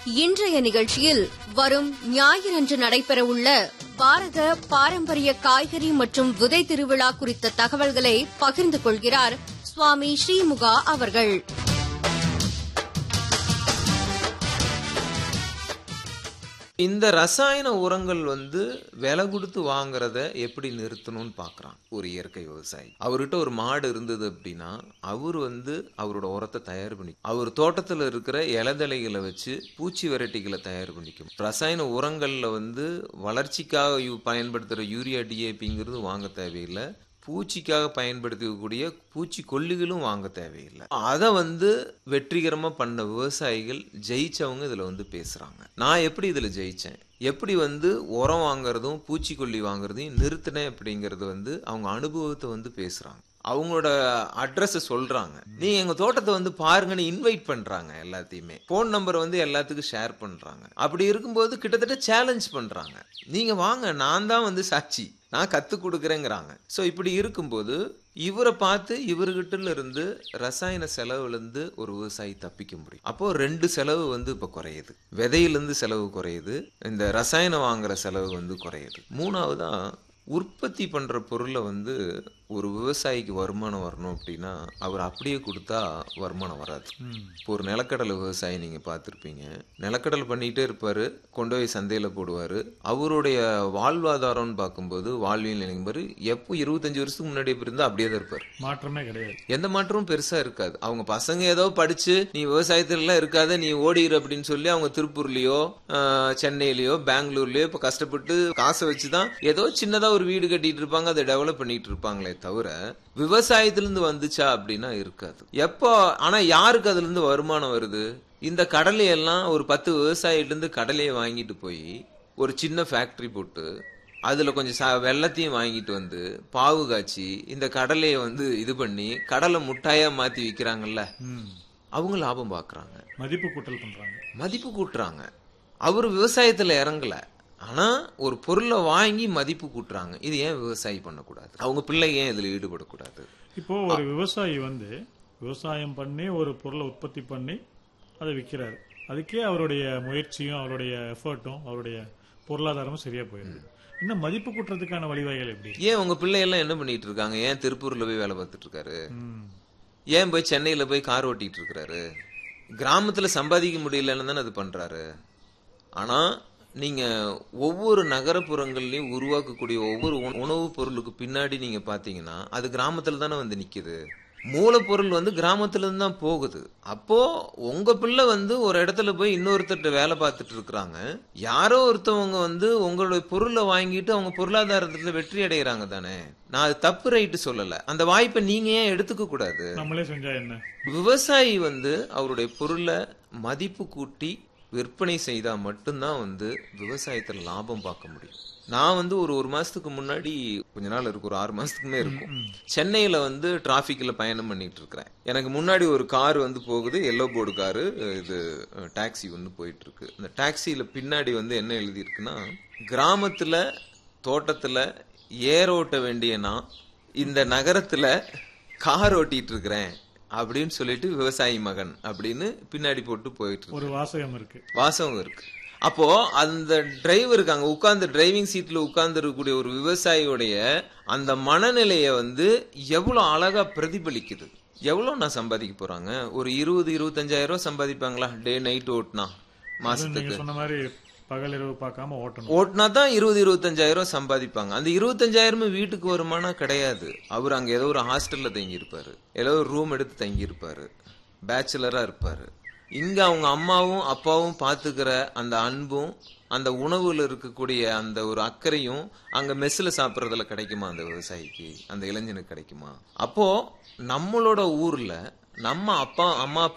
இன்றைய நிகழ்ச்சியில் வரும் ஞாயிறன்று நடைபெறவுள்ள பாரத பாரம்பரிய காய்கறி மற்றும் விதை திருவிழா குறித்த தகவல்களை பகிர்ந்து கொள்கிறார் சுவாமி ஸ்ரீமுகா அவர்கள் இந்த ரசாயன உரங்கள் வந்து விலை கொடுத்து வாங்குறத எப்படி நிறுத்தணும்னு பார்க்குறான் ஒரு இயற்கை விவசாயி அவர்கிட்ட ஒரு மாடு இருந்தது அப்படின்னா அவர் வந்து அவரோட உரத்தை தயார் பண்ணி அவர் தோட்டத்தில் இருக்கிற இலதலைகளை வச்சு பூச்சி வெரைட்டிகளை தயார் பண்ணிக்கும் ரசாயன உரங்களில் வந்து வளர்ச்சிக்காக யூ பயன்படுத்துகிற யூரியா டிஏபிங்கிறது வாங்க தேவையில்லை பூச்சிக்காக பயன்படுத்தக்கூடிய பூச்சி கொல்லிகளும் வாங்க தேவையில்லை அதை வந்து வெற்றிகரமாக பண்ண விவசாயிகள் ஜெயிச்சவங்க இதில் வந்து பேசுகிறாங்க நான் எப்படி இதில் ஜெயித்தேன் எப்படி வந்து உரம் வாங்குறதும் பூச்சிக்கொல்லி வாங்குறதையும் நிறுத்தினேன் அப்படிங்கிறது வந்து அவங்க அனுபவத்தை வந்து பேசுகிறாங்க அவங்களோட அட்ரஸை சொல்றாங்க நீங்க எங்க தோட்டத்தை வந்து பாருங்கன்னு இன்வைட் பண்றாங்க எல்லாத்தையுமே ஃபோன் நம்பர் வந்து எல்லாத்துக்கும் ஷேர் பண்றாங்க அப்படி இருக்கும்போது கிட்டத்தட்ட சேலஞ்ச் பண்றாங்க நீங்க வாங்க நான் தான் வந்து சாட்சி நான் கத்து கொடுக்குறேங்கிறாங்க ஸோ இப்படி இருக்கும்போது இவரை பார்த்து இவர்கிட்ட இருந்து ரசாயன செலவுல இருந்து ஒரு விவசாயி தப்பிக்க முடியும் அப்போ ரெண்டு செலவு வந்து இப்போ குறையுது விதையிலேருந்து செலவு குறையுது இந்த ரசாயனம் வாங்குற செலவு வந்து குறையுது மூணாவதா உற்பத்தி பண்ற பொருளை வந்து ஒரு விவசாயிக்கு வருமானம் வரணும் அப்படின்னா அவர் அப்படியே கொடுத்தா வருமானம் வராது இப்போ ஒரு நிலக்கடலை விவசாயி நீங்க பார்த்துருப்பீங்க நிலக்கடலை பண்ணிக்கிட்டே இருப்பாரு கொண்டு போய் சந்தையில போடுவாரு அவருடைய வாழ்வாதாரம்னு பார்க்கும்போது வாழ்வியல் நிலைப்பாரு எப்போ இருபத்தஞ்சு வருஷத்துக்கு முன்னாடி எப்படி இருந்தா அப்படியே தான் இருப்பார் மாற்றமே கிடையாது எந்த மாற்றமும் பெருசா இருக்காது அவங்க பசங்க ஏதோ படிச்சு நீ விவசாயத்துல எல்லாம் இருக்காத நீ ஓடிரு அப்படின்னு சொல்லி அவங்க திருப்பூர்லயோ ஆஹ், சென்னையிலயோ பெங்களூர்லயோ இப்ப கஷ்டப்பட்டு காசை வச்சுதான் ஏதோ சின்னதா ஒரு வீடு கட்டிட்டு இருப்பாங்க அதை டெவலப் பண்ணிட்டு இருப்பாங்களே தவிர விவசாயத்துல இருந்து வந்துச்சா அப்படின்னா இருக்காது எப்போ ஆனா யாருக்கு அதுல இருந்து வருமானம் வருது இந்த கடலையெல்லாம் ஒரு பத்து விவசாயிட்ட இருந்து கடலையை வாங்கிட்டு போய் ஒரு சின்ன ஃபேக்டரி போட்டு அதுல கொஞ்சம் ச வெள்ளத்தையும் வாங்கிட்டு வந்து பாவு காய்ச்சி இந்த கடலையை வந்து இது பண்ணி கடலை முட்டாயா மாத்தி விக்கிறாங்கல்ல ம். அவங்க லாபம் பார்க்கறாங்க மதிப்பு கூட்டல் பண்றாங்க மதிப்பு கூட்டுறாங்க அவர் விவசாயத்துல இறங்கல ஆனா ஒரு பொருளை வாங்கி மதிப்பு கூட்டுறாங்க இது ஏன் விவசாயி பண்ணக்கூடாது அவங்க பிள்ளை ஏன் இதுல ஈடுபடக்கூடாது இப்போ ஒரு விவசாயி வந்து விவசாயம் பண்ணி ஒரு பொருளை உற்பத்தி பண்ணி அதை விற்கிறாரு அதுக்கே அவருடைய முயற்சியும் அவருடைய எஃபர்ட்டும் அவருடைய பொருளாதாரமும் சரியா போயிடுது இன்னும் மதிப்பு கூட்டுறதுக்கான வழிவகைகள் எப்படி ஏன் உங்க பிள்ளை எல்லாம் என்ன பண்ணிட்டு இருக்காங்க ஏன் திருப்பூர்ல போய் வேலை பார்த்துட்டு இருக்காரு ம். ஏன் போய் சென்னையில போய் கார் ஓட்டிட்டு இருக்கிறாரு கிராமத்துல சம்பாதிக்க முடியலன்னு தானே அது பண்றாரு ஆனா நீங்க ஒவ்வொரு நகரப்புறங்கள்லயும் உருவாக்கக்கூடிய ஒவ்வொரு உண- உணவுப் பொருளுக்கு பின்னாடி நீங்க பாத்தீங்கன்னா அது கிராமத்துல தானே வந்து நிக்குது மூலப்பொருள் வந்து கிராமத்துல இருந்து தான் போகுது அப்போ உங்க பிள்ளை வந்து ஒரு இடத்துல போய் இன்னொருத்தர்ட்ட வேலை பார்த்துட்டு இருக்கிறாங்க யாரோ ஒருத்தவங்க வந்து உங்களுடைய பொருளை வாங்கிட்டு அவங்க பொருளாதாரத்துல வெற்றி அடைகிறாங்க தானே நான் அது தப்பு ரைட்டு சொல்லல அந்த வாய்ப்பை நீங்க ஏன் எடுத்துக்க கூடாது நம்மளே செஞ்சா என்ன விவசாயி வந்து அவருடைய பொருளை மதிப்பு கூட்டி விற்பனை செய்தா மட்டும்தான் வந்து விவசாயத்துல லாபம் பார்க்க முடியும் நான் வந்து ஒரு ஒரு மாசத்துக்கு முன்னாடி கொஞ்ச நாள் இருக்கு ஒரு ஆறு மாசத்துக்குமே இருக்கும் சென்னையில வந்து டிராபிக்ல பயணம் பண்ணிட்டு இருக்கிறேன் எனக்கு முன்னாடி ஒரு கார் வந்து போகுது எல்லோ போர்டு காரு இது டாக்ஸி வந்து போயிட்டு இருக்கு இந்த டாக்ஸியில பின்னாடி வந்து என்ன எழுதி இருக்குன்னா கிராமத்துல தோட்டத்துல ஏர் ஓட்ட வேண்டிய நான் இந்த நகரத்துல கார் ஓட்டிட்டு இருக்கிறேன் அப்படின்னு சொல்லிட்டு விவசாயி மகன் அப்படின்னு பின்னாடி போட்டு போயிட்டு இருக்கு ஒரு வாசகம் இருக்கு வாசகம் இருக்கு அப்போ அந்த டிரைவருக்கு அங்க உட்கார்ந்து டிரைவிங் சீட்ல உட்கார்ந்து இருக்கக்கூடிய ஒரு விவசாயியுடைய அந்த மனநிலைய வந்து எவ்வளவு அழகா பிரதிபலிக்குது எவ்வளவு நான் சம்பாதிக்க போறாங்க ஒரு இருபது இருபத்தஞ்சாயிரம் ரூபாய் சம்பாதிப்பாங்களா டே நைட் ஓட்டுனா நீங்க மாசத்துக்கு சொன்ன மாதிரி பகல் இரவு பார்க்காம ஓட்டணும் ஓட்டுனா தான் இருபது இருபத்தஞ்சாயிரம் சம்பாதிப்பாங்க அந்த இருபத்தஞ்சாயிரமும் வீட்டுக்கு வருமானா கிடையாது அவர் அங்க ஏதோ ஒரு ஹாஸ்டல்ல தங்கி இருப்பாரு ஏதோ ஒரு ரூம் எடுத்து தங்கி இருப்பாரு பேச்சுலரா இருப்பாரு இங்க அவங்க அம்மாவும் அப்பாவும் பாத்துக்கிற அந்த அன்பும் அந்த உணவுல இருக்கக்கூடிய அந்த ஒரு அக்கறையும் அங்க மெஸ்ல சாப்பிட்றதுல கிடைக்குமா அந்த விவசாயிக்கு அந்த இளைஞனுக்கு கிடைக்குமா அப்போ நம்மளோட ஊர்ல நம்ம அப்பா அம்மா அப்பா